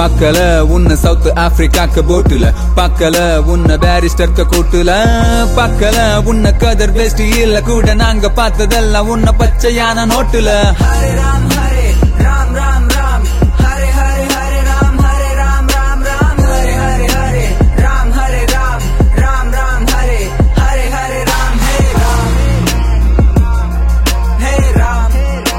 பார்க்கல உன்ன சவுத் ஆப்பிரிக்காக்கு போட்டுல பார்க்கல உன்ன பேரிஸ்டர்க்க கூட்டுல பார்க்கல உன்ன கதர் வேஷ்டி இல்ல கூட நாங்க பார்த்ததெல்லாம் உன்ன பச்சையான நோட்டுல Hare Ram, Hare Ram, Ram, Ram. Hare Hare, Hare Ram, Hare Ram, Ram, Ram. Hare Hare, Hare Ram, Hare Ram, Ram, Ram. Hare Hare, Hare Ram, Hey Ram. Hey Ram.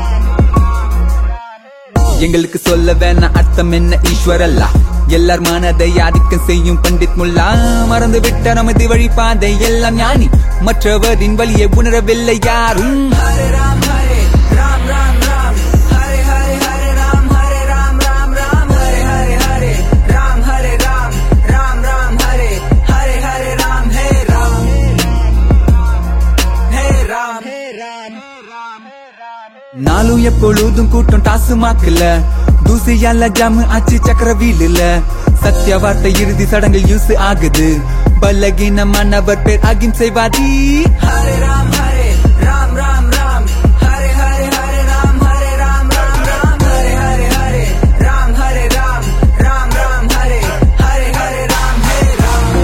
எங்களுக்கு சொல்ல வேணா அர்த்தம் என்ன ஈஸ்வரல்லா எல்லார் மனதை ஆதிக்கம் செய்யும் பண்டித் முல்லா மறந்து விட்ட நமது வழிபாதை எல்லாம் ஞானி மற்றவரின் வழியை உணரவில்லை யாரும் Hare Ram, Hare Ram, Ram, Ram. Hare Hare, Hare Ram, Hare Ram, Ram, Ram. Hare Hare, Hare Ram, Hare Ram, Ram, Ram. Hare Hare, Hare Ram, Hey Ram. Hey Ram. Hey Ram. நாளும் எப்பொழுதும் கூட்டம் டாசுமாக்கல தூசியால jam ஆச்சு சக்கர வீலுல சத்திய வார்த்தை இறுதி சடங்கில் use ஆகுது பலகீனமானவர் பேர் அகிம்சைவாதி Hare Ram, Hare Ram, Ram, Ram. Hare Hare, Hare Ram, Hare Ram, Ram, Ram. Hare Hare, Hare Ram, Hare Ram, Ram, Ram. Hare Hare, Hare Ram, Hey Ram.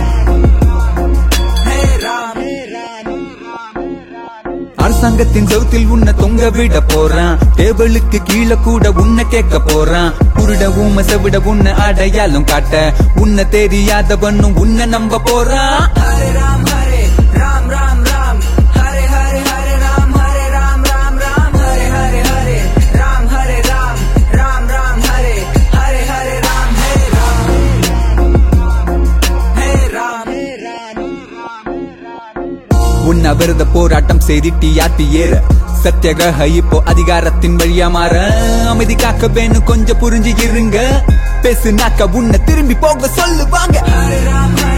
Hey Ram. அரசாங்கத்தின் சவுத்தில் உன்னை தொங்க விட போறான் டேபிளுக்கு கீழே கூட உன்னை கேட்க போறான் குருட ஊம செவிட உன்னை அடையாளம் காட்ட உன்னை தெரியாதவனும் உன்னை நம்ப போறான் Hare Ram, Hare Ram, Ram, Ram. Hare Hare, Hare Ram, Hare Ram, Ram, Ram. Hare Hare, Hare Ram, Hare Ram, Ram, Ram. Hare Hare, Hare Ram, Hey Ram. Hey Ram. உன்னை விரத போராட்டம் செய்திட்டி யாத்தி ஏற சத்தியகிரக இப்போ அதிகாரத்தின் வழியா மாற அமைதி காக்க வேணும் கொஞ்சம் புரிஞ்சு இருங்க பேசுனாக்க உன்னை திரும்பி போக சொல்லுவாங்க Hare Ram, Hare